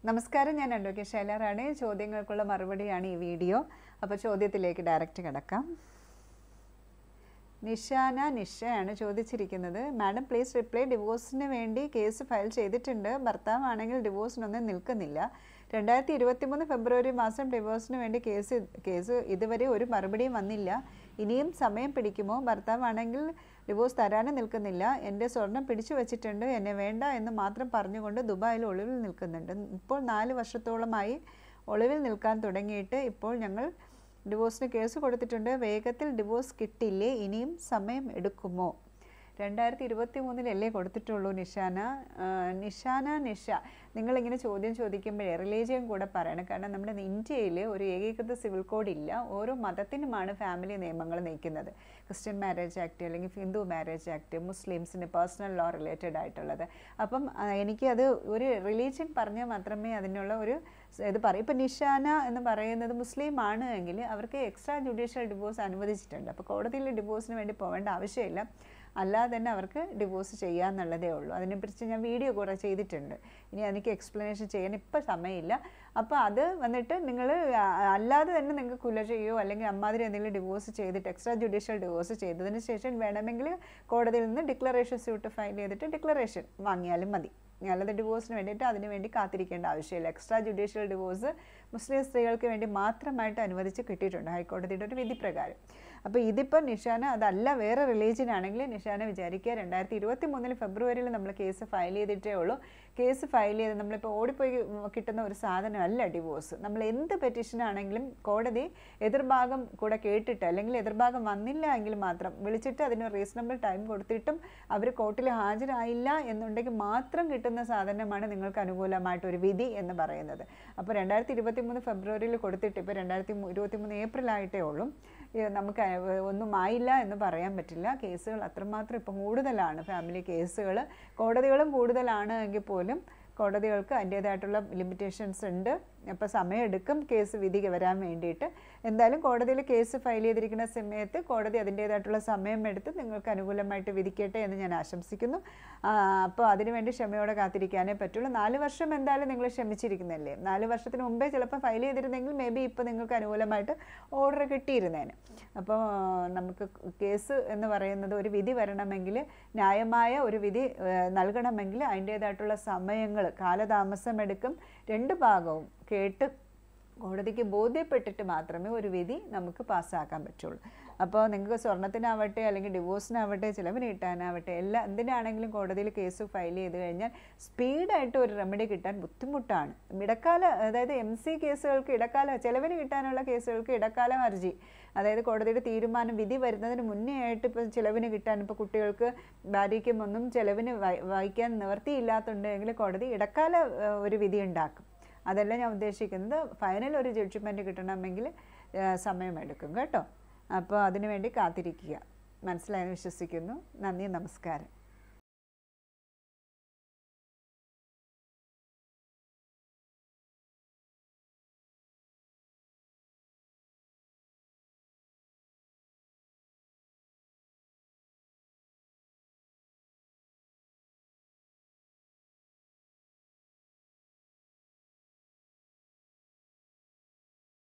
നമസ്കാരം ഞാൻ അഡ്വക്കേറ്റ് ശൈലറാണ് ചോദ്യങ്ങൾക്കുള്ള മറുപടിയാണ് ഈ വീഡിയോ അപ്പോൾ ചോദ്യത്തിലേക്ക് ഡയറക്റ്റ് കിടക്കാം നിഷാന നിഷയാണ് ചോദിച്ചിരിക്കുന്നത് മാഡം പ്ലീസ് റിപ്ലൈ ഡിവോഴ്സിന് വേണ്ടി കേസ് ഫയൽ ചെയ്തിട്ടുണ്ട് ഭർത്താവാണെങ്കിൽ ഡിവോഴ്സിനൊന്നും നിൽക്കുന്നില്ല രണ്ടായിരത്തി ഇരുപത്തി മൂന്ന് ഫെബ്രുവരി മാസം ഡിവോഴ്സിന് വേണ്ടി കേസ് കേസ് ഇതുവരെ ഒരു മറുപടിയും വന്നില്ല ഇനിയും സമയം പിടിക്കുമോ ഭർത്താവാണെങ്കിൽ ഡിവോഴ്സ് തരാനും നിൽക്കുന്നില്ല എൻ്റെ സ്വർണം പിടിച്ചു വച്ചിട്ടുണ്ട് എന്നെ വേണ്ട എന്ന് മാത്രം പറഞ്ഞുകൊണ്ട് ദുബായിൽ ഒളിവിൽ നിൽക്കുന്നുണ്ട് ഇപ്പോൾ നാല് വർഷത്തോളമായി ഒളിവിൽ നിൽക്കാൻ തുടങ്ങിയിട്ട് ഇപ്പോൾ ഞങ്ങൾ ഡിവോഴ്സിന് കേസ് കൊടുത്തിട്ടുണ്ട് വേഗത്തിൽ ഡിവോഴ്സ് കിട്ടില്ലേ ഇനിയും സമയം എടുക്കുമോ രണ്ടായിരത്തി ഇരുപത്തി മൂന്നിലല്ലേ കൊടുത്തിട്ടുള്ളൂ നിഷാന ആ, നിഷാന നിഷ നിങ്ങളിങ്ങനെ ചോദ്യം ചോദിക്കുമ്പോഴേ റിലീജിയൻ കൂടെ പറയണം കാരണം നമ്മുടെ ഇന്ത്യയിൽ ഒരു ഏകീകൃത സിവിൽ കോഡ് ഇല്ല ഓരോ മതത്തിനുമാണ് ഫാമിലി നിയമങ്ങൾ നയിക്കുന്നത് ക്രിസ്ത്യൻ മാരേജ് ആക്ട് അല്ലെങ്കിൽ ഹിന്ദു മാരേജ് ആക്ട് മുസ്ലിംസിന് പേഴ്സണൽ ലോ റിലേറ്റഡ് ആയിട്ടുള്ളത് അപ്പം ആ, എനിക്കത് ഒരു റിലീജിയൻ പറഞ്ഞാൽ മാത്രമേ അതിനുള്ള ഒരു സ് ഇത് പറയും ഇപ്പം നിഷാന എന്ന് പറയുന്നത് മുസ്ലിം ആണ് എങ്കിൽ അവർക്ക് എക്സ്ട്രാ ജുഡീഷ്യൽ ഡിവോഴ്സ് അനുവദിച്ചിട്ടുണ്ട് അപ്പോൾ കോടതിയിൽ ഡിവോഴ്സിന് വേണ്ടി പോകേണ്ട ആവശ്യമില്ല അല്ലാതെ തന്നെ അവർക്ക് ഡിവോഴ്സ് ചെയ്യാന്നുള്ളതേ ഉള്ളൂ അതിനെക്കുറിച്ച് ഞാൻ വീഡിയോ കുറേ ചെയ്തിട്ടുണ്ട് ഇനി എനിക്ക് എക്സ്പ്ലനേഷൻ ചെയ്യാൻ ഇപ്പം സമയമില്ല അപ്പോൾ അത് വന്നിട്ട് നിങ്ങൾ അല്ലാതെ തന്നെ നിങ്ങൾക്ക് കുല ചെയ്യുകയോ അല്ലെങ്കിൽ അമ്മാതിരി എന്തെങ്കിലും ഡിവോഴ്സ് ചെയ്തിട്ട് എക്സ്ട്രാ ജുഡീഷ്യൽ ഡിവോഴ്സ് ചെയ്തതിന് ശേഷം വേണമെങ്കിൽ കോടതിയിൽ നിന്ന് ഡിക്ലറേഷൻ സ്യൂട്ട് ഫയൽ ചെയ്തിട്ട് ഡിക്ലറേഷൻ വാങ്ങിയാലും മതി അല്ലാതെ ഡിവോഴ്സിന് വേണ്ടിയിട്ട് അതിന് വേണ്ടി കാത്തിരിക്കേണ്ട ആവശ്യമില്ല എക്സ്ട്രാ ജുഡീഷ്യൽ ഡിവോഴ്സ് മുസ്ലിം സ്ത്രീകൾക്ക് വേണ്ടി മാത്രമായിട്ട് അനുവദിച്ച് കിട്ടിയിട്ടുണ്ട് ഹൈക്കോടതിയുടെ ഒരു വിധി പ്രകാരം അപ്പോൾ ഇതിപ്പോൾ നിഷാന അതല്ല വേറെ റിലീജിയൻ ആണെങ്കിൽ നിഷാന വിചാരിക്കുക രണ്ടായിരത്തി ഇരുപത്തി മൂന്നിൽ ഫെബ്രുവരിയിൽ നമ്മൾ കേസ് ഫയൽ ചെയ്തിട്ടേ ഉള്ളൂ കേസ് ഫയൽ ചെയ്ത് നമ്മളിപ്പോൾ ഓടിപ്പോയി കിട്ടുന്ന ഒരു സാധനമല്ല ഡിവോഴ്സ് നമ്മൾ എന്ത് പെറ്റീഷൻ ആണെങ്കിലും കോടതി എതിർഭാഗം കൂടെ കേട്ടിട്ട് അല്ലെങ്കിൽ എതിർഭാഗം വന്നില്ല എങ്കിൽ മാത്രം വിളിച്ചിട്ട് അതിന് റീസണബിൾ ടൈം കൊടുത്തിട്ടും അവർ കോർട്ടിൽ ഹാജരായില്ല എന്നുണ്ടെങ്കിൽ മാത്രം കിട്ടുന്ന സാധനമാണ് നിങ്ങൾക്ക് അനുകൂലമായിട്ട് ഒരു വിധി എന്ന് പറയുന്നത് അപ്പോൾ രണ്ടായിരത്തി ഇരുപത്തി മൂന്ന് ഫെബ്രുവരിയിൽ കൊടുത്തിട്ട് ഇപ്പോൾ രണ്ടായിരത്തി ഇരുപത്തി മൂന്ന് ഏപ്രിൽ ആയിട്ടേ ഉള്ളൂ ഈ നമുക്ക് അ- ഒന്നും ആയില്ല എന്ന് പറയാൻ പറ്റില്ല കേസുകൾ അത്രമാത്രം ഇപ്പം കൂടുതലാണ് ഫാമിലി കേസുകൾ കോടതികളും കൂടുതലാണ് എങ്കിൽ പോലും കോടതികൾക്ക് അതിൻ്റേതായിട്ടുള്ള ലിമിറ്റേഷൻസ് ഉണ്ട് അപ്പോൾ സമയമെടുക്കും കേസ് വിധി വരാൻ വേണ്ടിയിട്ട് എന്തായാലും കോടതിയിൽ കേസ് ഫയൽ ചെയ്തിരിക്കുന്ന സമയത്ത് കോടതി അതിൻ്റേതായിട്ടുള്ള സമയം എടുത്ത് നിങ്ങൾക്ക് അനുകൂലമായിട്ട് വിധിക്കട്ടെ എന്ന് ഞാൻ ആശംസിക്കുന്നു ആ, അപ്പോൾ അതിനുവേണ്ടി ക്ഷമയോടെ കാത്തിരിക്കാനേ പറ്റുള്ളൂ നാല് വർഷം എന്തായാലും നിങ്ങൾ ക്ഷമിച്ചിരിക്കുന്നല്ലേ നാല് വർഷത്തിന് മുമ്പേ ചിലപ്പോൾ ഫയൽ ചെയ്തിരുന്നെങ്കിൽ മേ ബി ഇപ്പോൾ നിങ്ങൾക്ക് അനുകൂലമായിട്ട് ഓർഡർ കിട്ടിയിരുന്നേനെ അപ്പോൾ നമുക്ക് കേസ് എന്ന് പറയുന്നത് ഒരു വിധി വരണമെങ്കിൽ ന്യായമായ ഒരു വിധി ഏഹ്, നൽകണമെങ്കിൽ അതിൻ്റേതായിട്ടുള്ള സമയങ്ങൾ കാലതാമസം എടുക്കും രണ്ട് ഭാഗവും കേട്ട് കോടതിക്ക് ബോധ്യപ്പെട്ടിട്ട് മാത്രമേ ഒരു വിധി നമുക്ക് പാസ്സാക്കാൻ പറ്റുള്ളൂ അപ്പോൾ നിങ്ങൾക്ക് സ്വർണത്തിനാവട്ടെ അല്ലെങ്കിൽ ഡിവോഴ്സിനാവട്ടെ ചിലവിന് കിട്ടാനാവട്ടെ എല്ലാ എന്തിനാണെങ്കിലും കോടതിയിൽ കേസ് ഫയൽ ചെയ്ത് കഴിഞ്ഞാൽ സ്പീഡായിട്ട് ഒരു റെമഡി കിട്ടാൻ ബുദ്ധിമുട്ടാണ് ഇടക്കാല അതായത് എം സി കേസുകൾക്ക് ഇടക്കാല ചിലവിന് കിട്ടാനുള്ള കേസുകൾക്ക് ഇടക്കാല ഹർജി അതായത് കോടതിയുടെ തീരുമാനം വിധി വരുന്നതിന് മുന്നേ ആയിട്ട് ഇപ്പോൾ ചിലവിന് കിട്ടാൻ ഇപ്പോൾ കുട്ടികൾക്ക് ഭാര്യയ്ക്കും ഒന്നും ചിലവിന് വായി- വായിക്കാൻ നിവർത്തിയില്ലാത്തുണ്ടെങ്കിൽ കോടതി ഇടക്കാല ഏഹ്, ഒരു വിധി ഉണ്ടാക്കും അതല്ല ഞാൻ ഉദ്ദേശിക്കുന്നത് ഫൈനൽ ഒരു ജഡ്ജ്മെൻറ്റ് കിട്ടണമെങ്കിൽ ഏഹ്, സമയമെടുക്കും കേട്ടോ അപ്പോൾ അതിനുവേണ്ടി കാത്തിരിക്കുക മനസ്സിലായെന്ന് വിശ്വസിക്കുന്നു നന്ദി നമസ്കാരം